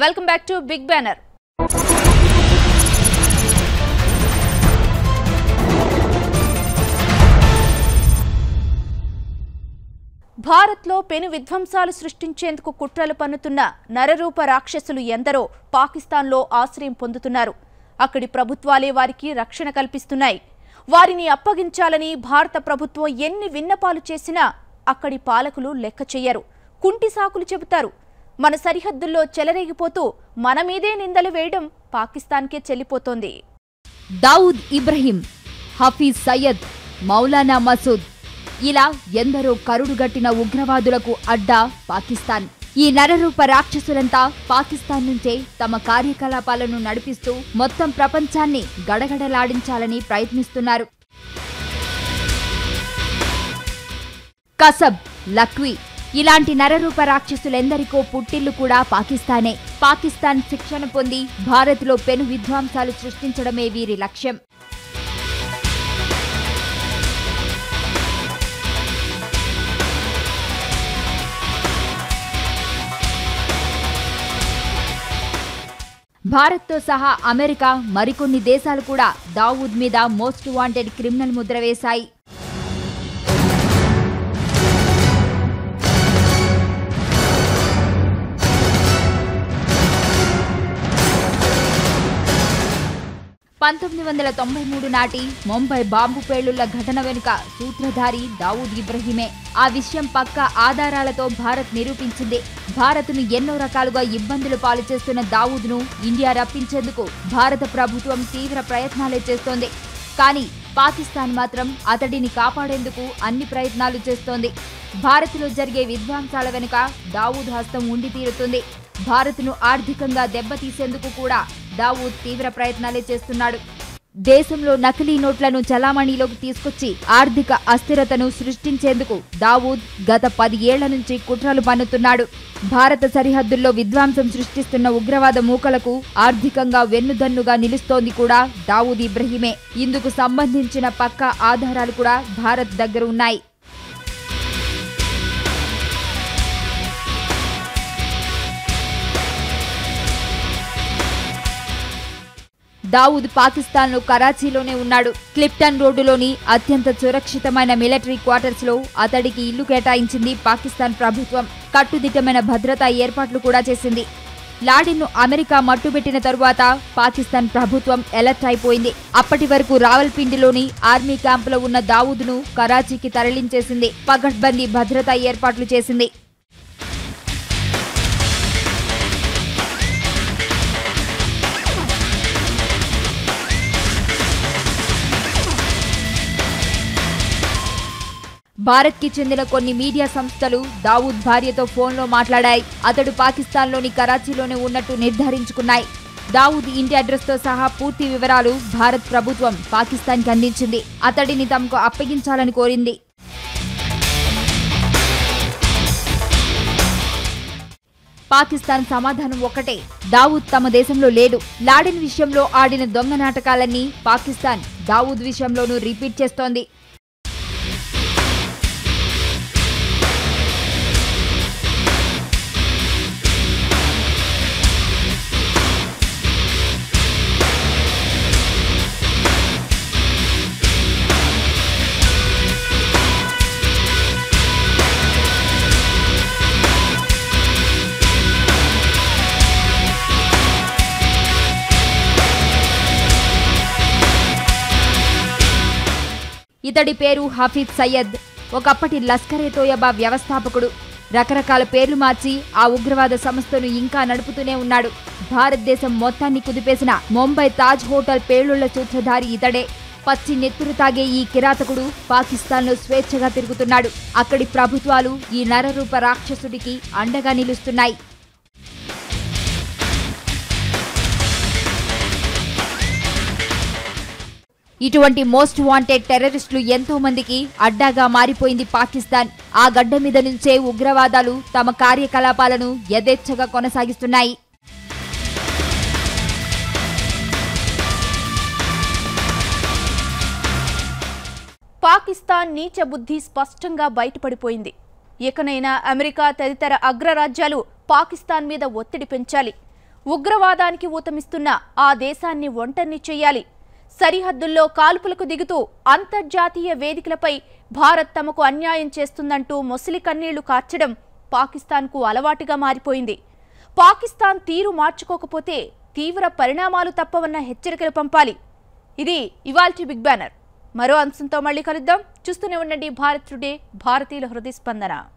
welcome back to big banner భారత్లో పెను విధ్వంసాలు సృష్టించేందుకు కుట్రలు పన్నుతున్న నరరూప రాక్షసులు ఎందరో పాకిస్తాన్లో ఆశ్రయం పొందుతున్నారు అక్కడి ప్రభుత్వాలే వారికి రక్షణ కల్పిస్తున్నాయి వారిని అప్పగించాలని భారత ప్రభుత్వం ఎన్ని విన్నపాలు చేసినా అక్కడి పాలకులు లెక్క చెయ్యరు కుంటి సాకులు చెబుతారు మన సరిహద్దుల్లో చెలరేగిపోతూ మన మీదే నిందలు వేయడం పాకిస్తాన్కే చెల్లిపోతోంది దావుద్ ఇబ్రహీం హఫీజ్ సయ్యద్ మౌలానా మసూద్ ఇలా ఎందరో కరుడుగట్టిన ఉగ్రవాదులకు అడ్డా పాకిస్తాన్ ఈ నరరూప రాక్షసులంతా పాకిస్తాన్ నుంచే తమ కార్యకలాపాలను నడిపిస్తూ మొత్తం ప్రపంచాన్ని గడగడలాడించాలని ప్రయత్నిస్తున్నారు కసబ్ లక్వీ ఇలాంటి నరరూప రాక్షసులెందరికో పుట్టిల్లు కూడా పాకిస్తానే పాకిస్తాన్ శిక్షణ పొంది భారత్లో పెను విధ్వంసాలు సృష్టించడమే వీరి లక్ష్యం భారత్తో సహా అమెరికా మరికొన్ని దేశాలు కూడా దావూద్ మీద మోస్ట్ వాంటెడ్ క్రిమినల్ ముద్ర వేశాయి పంతొమ్మిది వందల తొంభై మూడు నాటి ముంబై బాంబు పేలుళ్ల ఘటన వెనుక సూత్రధారి దావూద్ ఇబ్రహీమే ఆ విషయం పక్క ఆధారాలతో భారత్ నిరూపించింది భారత్ను ఎన్నో రకాలుగా ఇబ్బందులు పాలు చేస్తున్న దావూద్ను ఇండియా రప్పించేందుకు భారత ప్రభుత్వం తీవ్ర ప్రయత్నాలే చేస్తోంది కానీ పాకిస్తాన్ మాత్రం అతడిని కాపాడేందుకు అన్ని ప్రయత్నాలు చేస్తోంది భారత్లో జరిగే విధ్వంసాల వెనుక దావూద్ హస్తం ఉండి తీరుతుంది భారత్ను ఆర్థికంగా దెబ్బతీసేందుకు కూడా దావూద్ తీవ్ర ప్రయత్నాలే చేస్తున్నాడు దేశంలో నకిలీ నోట్లను చలామణిలోకి తీసుకొచ్చి ఆర్థిక అస్థిరతను సృష్టించేందుకు దావూద్ గత పది ఏళ్ల నుంచి కుట్రలు పన్నుతున్నాడు భారత సరిహద్దుల్లో విధ్వంసం సృష్టిస్తున్న ఉగ్రవాద మూకలకు ఆర్థికంగా వెన్నుదన్నుగా నిలుస్తోంది కూడా దావూద్ ఇబ్రహీమే ఇందుకు సంబంధించిన పక్కా ఆధారాలు కూడా భారత్ దగ్గర ఉన్నాయి దావూద్ పాకిస్తాన్లో కరాచీలోనే ఉన్నాడు క్లిప్టన్ రోడ్డులోని అత్యంత సురక్షితమైన మిలిటరీ క్వార్టర్స్ లో అతడికి ఇల్లు కేటాయించింది పాకిస్తాన్ ప్రభుత్వం కట్టుదిట్టమైన భద్రతా ఏర్పాట్లు కూడా చేసింది లాడెన్ను అమెరికా మట్టుబెట్టిన తరువాత పాకిస్తాన్ ప్రభుత్వం ఎలర్ట్ అయిపోయింది అప్పటి వరకు రావల్పిండిలోని ఆర్మీ క్యాంపులో ఉన్న దావూద్ను కరాచీకి తరలించేసింది పగడ్బందీ భద్రతా ఏర్పాట్లు చేసింది భారత్కి చెందిన కొన్ని మీడియా సంస్థలు దావూద్ భార్యతో ఫోన్లో మాట్లాడాయి అతడు పాకిస్తాన్లోని కరాచీలోనే ఉన్నట్టు నిర్ధారించుకున్నాయి దావూద్ ఇంటి అడ్రస్తో సహా పూర్తి వివరాలు భారత్ ప్రభుత్వం పాకిస్తాన్కి అందించింది అతడిని తమకు అప్పగించాలని కోరింది పాకిస్తాన్ సమాధానం ఒక్కటే దావూద్ తమ దేశంలో లేడు లాడెన్ విషయంలో ఆడిన దొంగ నాటకాలన్నీ పాకిస్తాన్ దావూద్ విషయంలోనూ రిపీట్ చేస్తోంది ఇతడి పేరు హఫీజ్ సయ్యద్ ఒకప్పటి లస్కరే తోయబా వ్యవస్థాపకుడు రకరకాల పేర్లు మార్చి ఆ ఉగ్రవాద సంస్థను ఇంకా నడుపుతూనే ఉన్నాడు భారతదేశం మొత్తాన్ని కుదిపేసిన ముంబై తాజ్ హోటల్ పేలుళ్ల సూత్రధారి ఇతడే పచ్చి నెత్తురు తాగే ఈ కిరాతకుడు పాకిస్తాన్లో స్వేచ్ఛగా తిరుగుతున్నాడు అక్కడి ప్రభుత్వాలు ఈ నరరూప రాక్షసుడికి అండగా నిలుస్తున్నాయి ఇటువంటి మోస్ట్ వాంటెడ్ టెర్రరిస్టులు ఎంతో మందికి అడ్డాగా మారిపోయింది పాకిస్తాన్ ఆ గడ్డ మీద నుంచే ఉగ్రవాదాలు తమ కార్యకలాపాలను యథేచ్ఛగా కొనసాగిస్తున్నాయి పాకిస్తాన్ నీచ బుద్ధి స్పష్టంగా బయటపడిపోయింది ఇకనైనా అమెరికా తదితర అగ్రరాజ్యాలు పాకిస్తాన్ మీద ఒత్తిడి పెంచాలి ఉగ్రవాదానికి ఊతమిస్తున్న ఆ దేశాన్ని ఒంటరిని చేయాలి సరిహద్దుల్లో కాల్పులకు దిగుతూ అంతర్జాతీయ వేదికలపై భారత్ తమకు అన్యాయం చేస్తుందంటూ మొసలి కన్నీళ్లు కార్చడం పాకిస్తాన్కు అలవాటుగా మారిపోయింది పాకిస్తాన్ తీరు మార్చుకోకపోతే తీవ్ర పరిణామాలు తప్పవన్న హెచ్చరికలు పంపాలి ఇది ఇవాల్టి బిగ్ బ్యానర్ మరో అంశంతో మళ్ళీ కలుద్దాం చూస్తూనే ఉండండి భారత్ టుడే భారతీయుల హృదయ స్పందన